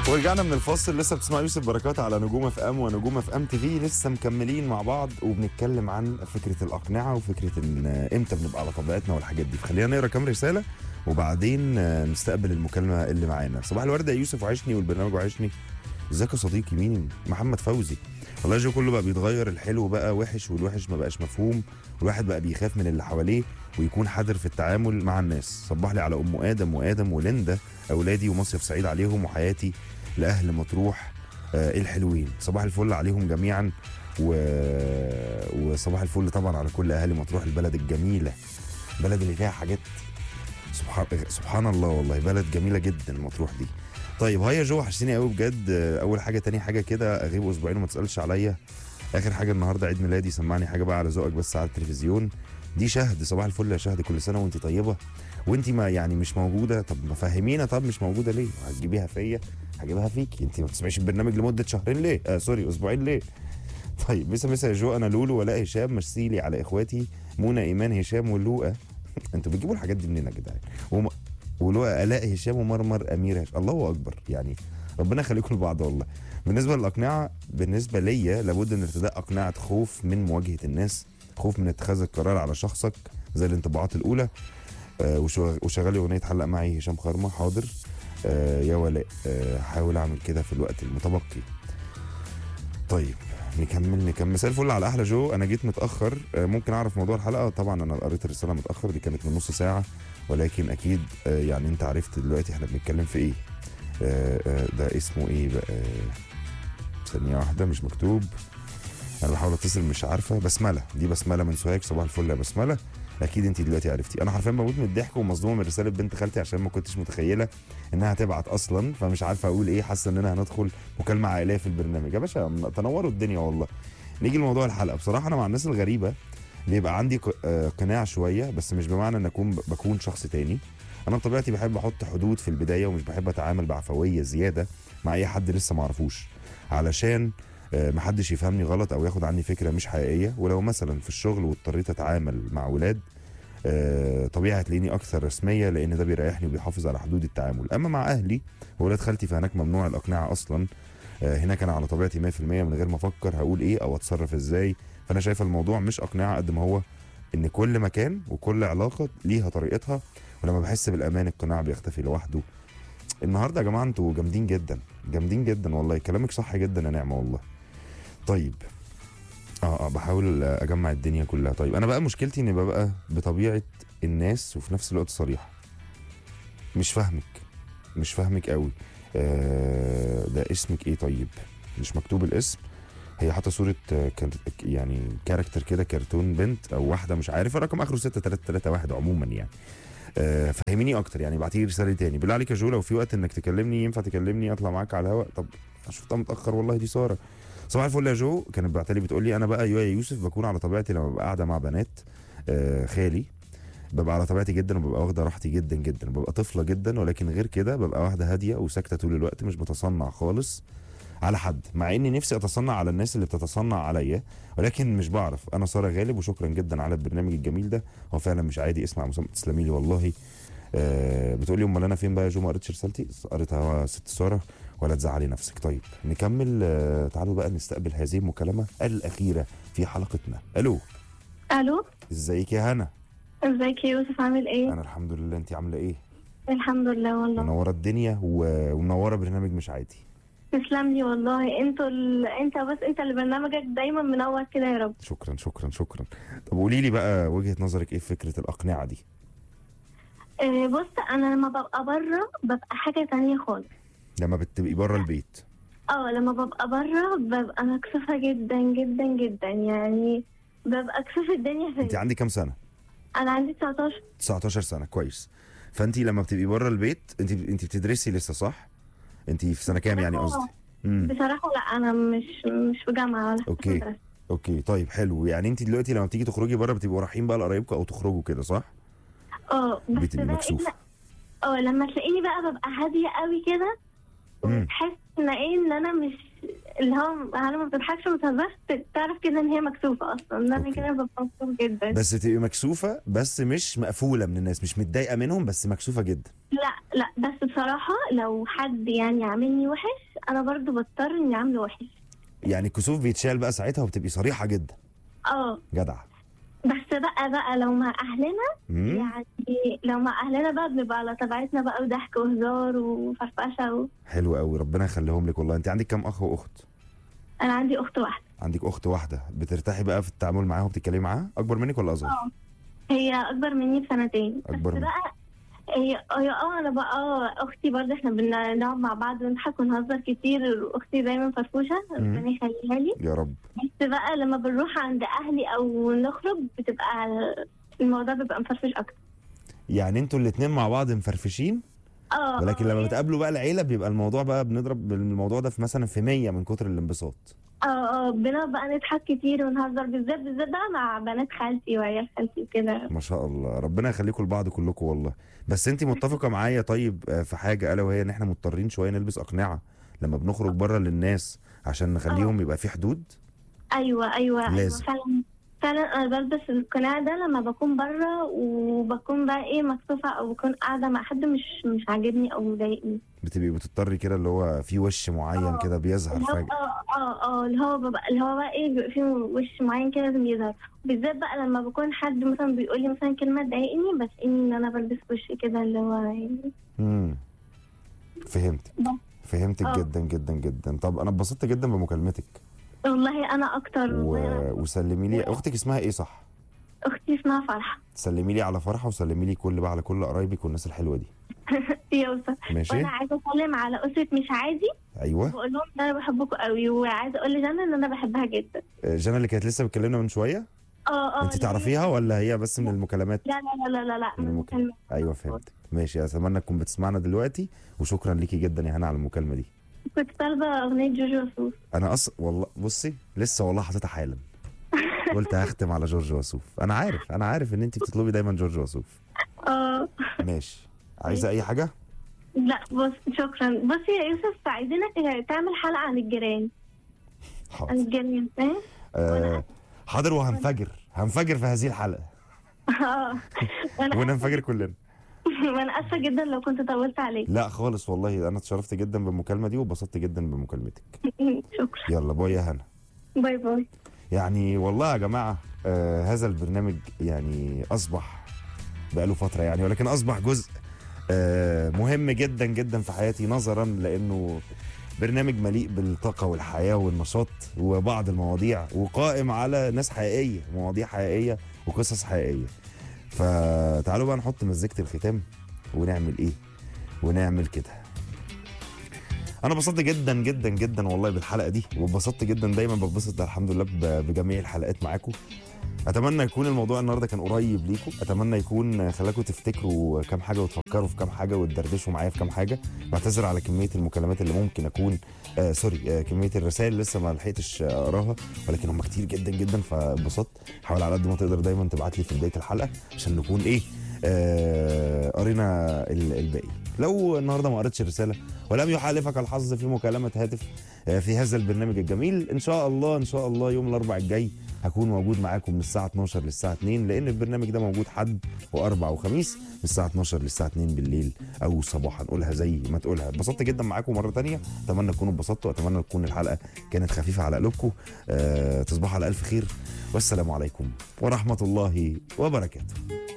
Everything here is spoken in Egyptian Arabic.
ورجعنا من الفاصل لسه بتسمع يوسف بركات على نجوم اف ام ونجوم اف ام تي في لسه مكملين مع بعض وبنتكلم عن فكره الاقنعه وفكره ان امتى بنبقى على طبيعتنا والحاجات دي فخلينا نقرا كام رساله وبعدين آه، نستقبل المكالمه اللي معانا صباح الورد يا يوسف وحشني والبرنامج وحشني ازيك يا صديقي مين محمد فوزي والله جو كله بقى بيتغير الحلو بقى وحش والوحش ما بقاش مفهوم والواحد بقى بيخاف من اللي حواليه ويكون حذر في التعامل مع الناس صبح لي على ام ادم وادم وليندا اولادي ومصيف سعيد عليهم وحياتي لاهل مطروح آه الحلوين صباح الفل عليهم جميعا و... وصباح الفل طبعا على كل اهالي مطروح البلد الجميله البلد اللي فيها حاجات سبحان سبحان الله والله بلد جميله جدا مطروح دي طيب هيا جو وحشتني قوي بجد آه، اول حاجه تاني حاجه كده اغيب اسبوعين وما تسالش عليا اخر حاجه النهارده عيد ميلادي سمعني حاجه بقى على ذوقك بس على التلفزيون دي شهد صباح الفل يا شهد كل سنه وانت طيبه وانت ما يعني مش موجوده طب ما فهمينا طب مش موجوده ليه هتجيبيها فيا هجيبها فيكي انت ما بتسمعيش البرنامج لمده شهرين ليه آه سوري اسبوعين ليه طيب مسا مسا يا جو انا لولو ولاء هشام مرسيلي على اخواتي منى ايمان هشام ولوقا انتوا بتجيبوا الحاجات دي منين يا جدعان وم... ولوقا الاء هشام ومرمر امير هشام الله اكبر يعني ربنا يخليكم لبعض والله بالنسبه للاقنعه بالنسبه ليا لابد من ارتداء اقنعه خوف من مواجهه الناس خوف من اتخاذ القرار على شخصك زي الانطباعات الاولى آه وشغ- وشغال اغنيه حلق معي هشام خرمه حاضر آه يا ولاء آه حاول اعمل كده في الوقت المتبقي طيب نكمل نكمل مساء الفل على احلى جو انا جيت متاخر آه ممكن اعرف موضوع الحلقه طبعا انا قريت الرساله متاخر دي كانت من نص ساعه ولكن اكيد آه يعني انت عرفت دلوقتي احنا بنتكلم في ايه آه آه ده اسمه ايه بقى آه ثانيه واحده مش مكتوب انا بحاول اتصل مش عارفه بسمله دي بسمله من سوهاج صباح الفل يا بسمله اكيد انت دلوقتي عرفتي انا حرفيا بموت من الضحك ومصدومه من رساله بنت خالتي عشان ما كنتش متخيله انها هتبعت اصلا فمش عارفه اقول ايه حاسه اننا هندخل مكالمه عائليه في البرنامج يا باشا تنوروا الدنيا والله نيجي لموضوع الحلقه بصراحه انا مع الناس الغريبه بيبقى عندي ق- آه، قناع شويه بس مش بمعنى ان اكون بكون شخص تاني انا بطبيعتي بحب احط حدود في البدايه ومش بحب اتعامل بعفويه زياده مع اي حد لسه ما اعرفوش علشان آه، محدش يفهمني غلط او ياخد عني فكره مش حقيقيه ولو مثلا في الشغل واضطريت اتعامل مع ولاد آه، طبيعي هتلاقيني اكثر رسميه لان ده بيريحني وبيحافظ على حدود التعامل اما مع اهلي وولاد خالتي فهناك ممنوع الاقنعه اصلا آه، هناك انا على طبيعتي 100% من غير ما افكر هقول ايه او اتصرف ازاي فانا شايفه الموضوع مش اقنعه قد ما هو ان كل مكان وكل علاقه ليها طريقتها ولما بحس بالامان القناع بيختفي لوحده النهارده يا جماعه انتوا جامدين جدا جامدين جدا والله كلامك صح جدا يا نعمه والله طيب اه اه بحاول اجمع الدنيا كلها طيب انا بقى مشكلتي اني ببقى بطبيعه الناس وفي نفس الوقت صريح مش فاهمك مش فاهمك قوي آه ده اسمك ايه طيب مش مكتوب الاسم هي حاطه صوره آه، كان- يعني كاركتر كده كرتون بنت او واحده مش عارف الرقم اخره 6331 عموما يعني آه، فهميني اكتر يعني ابعتي لي رساله تاني بالله عليك يا جو لو في وقت انك تكلمني ينفع تكلمني اطلع معاك على الهواء طب شفتها متاخر والله دي ساره صباح الفل يا جو كانت بعتلي بتقول لي انا بقى يا يوسف بكون على طبيعتي لما ببقى قاعده مع بنات آه، خالي ببقى على طبيعتي جدا وببقى واخده راحتي جدا جدا ببقى طفله جدا ولكن غير كده ببقى واحده هاديه وساكته طول الوقت مش بتصنع خالص على حد مع اني نفسي اتصنع على الناس اللي بتتصنع عليا ولكن مش بعرف انا ساره غالب وشكرا جدا على البرنامج الجميل ده هو فعلا مش عادي اسمع مسمى تسلمي لي والله آه بتقول لي امال انا فين بقى يا جو ما قريتش رسالتي قريتها ست ساره ولا تزعلي نفسك طيب نكمل آه تعالوا بقى نستقبل هذه المكالمه الاخيره في حلقتنا الو الو ازيك يا هنا ازيك يا يوسف عامل ايه انا الحمد لله انت عامله ايه الحمد لله والله منوره الدنيا و- ومنوره برنامج مش عادي تسلم لي والله انتوا ال... انت بس انت اللي برنامجك دايما منور كده يا رب شكرا شكرا شكرا طب قولي لي بقى وجهه نظرك ايه في فكره الاقنعه دي آه بص انا لما ببقى بره ببقى حاجه تانية خالص لما بتبقي بره البيت اه لما ببقى بره ببقى مكسوفه جدا جدا جدا يعني ببقى كسوف الدنيا انت فيا عندك كام سنه انا عندي 19 19 سنه كويس فانت لما بتبقي بره البيت انت انت بتدرسي لسه صح انت في سنه كام يعني قصدي امم بصراحه لا انا مش مش في جامعه ولا في أوكي. مدرسة. اوكي طيب حلو يعني انت دلوقتي لما بتيجي تخرجي بره بتبقوا رايحين بقى لقرايبكم او تخرجوا كده صح اه بس بتبقي بقى مكسوفه إن- اه لما تلاقيني بقى ببقى هاديه قوي كده مم. وتحس ان ايه ان انا مش اللي هو انا ما بتضحكش وما بتهزرش تعرف كده ان هي مكسوفه اصلا إن انا أوكي. كده ببقى مبسوطه جدا بس تبقي مكسوفه بس مش مقفوله من الناس مش متضايقه منهم بس مكسوفه جدا لا لا بس بصراحه لو حد يعني عاملني وحش انا برضو بضطر اني اعمله وحش يعني الكسوف بيتشال بقى ساعتها وبتبقي صريحه جدا اه جدعه بس بقى بقى لو مع اهلنا مم. يعني لو مع اهلنا بقى بنبقى على طبيعتنا بقى وضحك وهزار وفرفشه و... حلو قوي ربنا يخليهم لك والله انت عندك كام اخ واخت انا عندي اخت واحده عندك اخت واحده بترتاحي بقى في التعامل معاها وبتتكلمي معاها اكبر منك ولا اصغر اه هي اكبر مني بسنتين أكبر بس من- بقى هي هي اه انا بقى اه اختي برضه احنا بنقعد مع بعض ونضحك ونهزر كتير اختي دايما فرفوشه ربنا يخليها لي يا رب بس بقى لما بنروح عند اهلي او نخرج بتبقى الموضوع بيبقى مفرفش اكتر يعني انتوا الاتنين مع بعض مفرفشين اه ولكن آه، لما هي- بتقابلوا بقى العيله بيبقى الموضوع بقى بنضرب الموضوع ده في مثلا في 100 من كتر الانبساط اه اه بنقعد بقى نضحك كتير ونهزر بالذات بالذات بقى مع بنات خالتي وعيال خالتي وكده ما شاء الله ربنا يخليكم لبعض كلكم والله بس انت متفقه معايا طيب آه، في حاجه الا وهي ان احنا مضطرين شويه نلبس اقنعه لما بنخرج بره للناس عشان نخليهم يبقى في حدود ايوه ايوه لازم. ايوه فعلا فعلا انا بلبس القناع ده لما بكون بره وبكون بقى ايه مكسوفه او بكون قاعده مع حد مش مش عاجبني او مضايقني بتبقي بتضطري كده اللي هو في وش معين آه. كده بيظهر اللي هو فجاه اه اه اه اللي هو ببقى اللي هو بقى ايه بيبقى فيه وش معين كده لازم يظهر بالذات بقى لما بكون حد مثلا بيقول لي مثلا كلمه تضايقني بس ان انا بلبس وش كده اللي هو يعني امم فهمتك ده. فهمتك آه. جدا جدا جدا طب انا اتبسطت جدا بمكالمتك والله انا اكتر و... والله وسلمي لي اختك اسمها ايه صح اختي اسمها فرحه سلمي لي على فرحه وسلمي لي كل بقى على كل قرايبك والناس الحلوه دي يوسف ماشي وانا عايزه اسلم على اسره مش عادي ايوه بقول لهم ان انا بحبكم قوي وعايزه اقول لجنى ان انا بحبها جدا آه، جنى اللي كانت لسه بتكلمنا من شويه اه اه انت اللي هي- تعرفيها ولا هي بس من المكالمات لا لا لا لا لا من من المكالمة. المكالمة ايوه فهمت ماشي اتمنى تكون بتسمعنا دلوقتي وشكرا ليكي جدا يا هنا على المكالمه دي كنت طالبه اغنيه جوجو وسوف انا اصلا والله بصي لسه والله حاططها حالا قلت هختم على جورج وسوف انا عارف انا عارف ان انت بتطلبي دايما جورج وسوف اه ماشي عايزه اي حاجه لا بص شكرا بص يا يوسف عايزينك تعمل حلقه عن الجيران عن حاضر الجيران فاهم آه حاضر وهنفجر هنفجر في هذه الحلقه اه وانا وننفجر كلنا وانا اسفه جدا لو كنت طولت عليك لا خالص والله انا اتشرفت جدا بالمكالمه دي واتبسطت جدا بمكالمتك شكرا يلا باي يا هنا باي باي يعني والله يا جماعة آه هذا البرنامج يعني أصبح بقاله فترة يعني ولكن أصبح جزء آه مهم جدا جدا في حياتي نظرا لأنه برنامج مليء بالطاقة والحياة والنشاط وبعض المواضيع وقائم على ناس حقيقية مواضيع حقيقية وقصص حقيقية فتعالوا بقى نحط مزيكة الختام ونعمل إيه ونعمل كده انا انبسطت جدا جدا جدا والله بالحلقه دي واتبسطت جدا دايما بتبسط الحمد لله ب- بجميع الحلقات معاكم اتمنى يكون الموضوع النهارده كان قريب ليكم اتمنى يكون خلاكم تفتكروا كام حاجه وتفكروا في كام حاجه وتدردشوا معايا في كام حاجه بعتذر على كميه المكالمات اللي ممكن اكون آه سوري آه كميه الرسائل اللي لسه ما لحقتش آه، اقراها ولكن هم كتير جدا جدا فاتبسطت حاول على قد ما تقدر دايما تبعت لي في بدايه الحلقه عشان نكون ايه آه قرينا ال- الباقي لو النهارده ما قريتش الرساله ولم يحالفك الحظ في مكالمه هاتف آه، في هذا البرنامج الجميل ان شاء الله ان شاء الله يوم الاربعاء الجاي هكون موجود معاكم من الساعه 12 للساعه 2 لان البرنامج ده موجود حد واربع وخميس من الساعه 12 للساعه 2 بالليل او صباحا قولها زي ما تقولها اتبسطت جدا معاكم مره تانية اتمنى تكونوا اتبسطتوا اتمنى تكون الحلقه كانت خفيفه على قلوبكم أه تصبحوا على الف خير والسلام عليكم ورحمه الله وبركاته